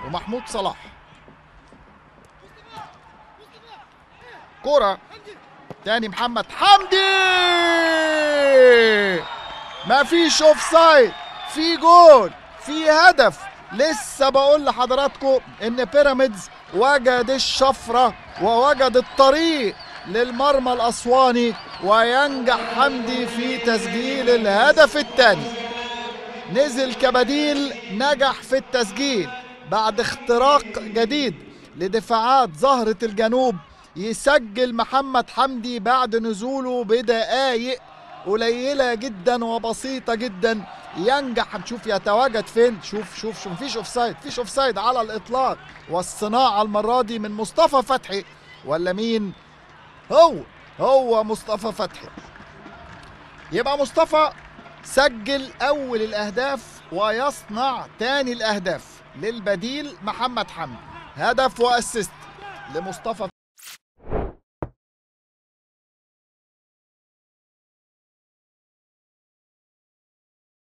ومحمود صلاح كرة تاني محمد حمدي ما فيش اوف سايد في جول في هدف لسه بقول لحضراتكم ان بيراميدز وجد الشفرة ووجد الطريق للمرمى الأسواني وينجح حمدي في تسجيل الهدف الثاني نزل كبديل نجح في التسجيل بعد اختراق جديد لدفاعات زهرة الجنوب يسجل محمد حمدي بعد نزوله بدقايق قليلة جدا وبسيطة جدا ينجح نشوف يتواجد فين شوف شوف شوف مفيش اوفسايد مفيش اوفسايد على الاطلاق والصناعة المرة دي من مصطفى فتحي ولا مين هو هو مصطفى فتحي يبقى مصطفى سجل اول الاهداف ويصنع تاني الاهداف للبديل محمد حمدي هدف واسيست لمصطفى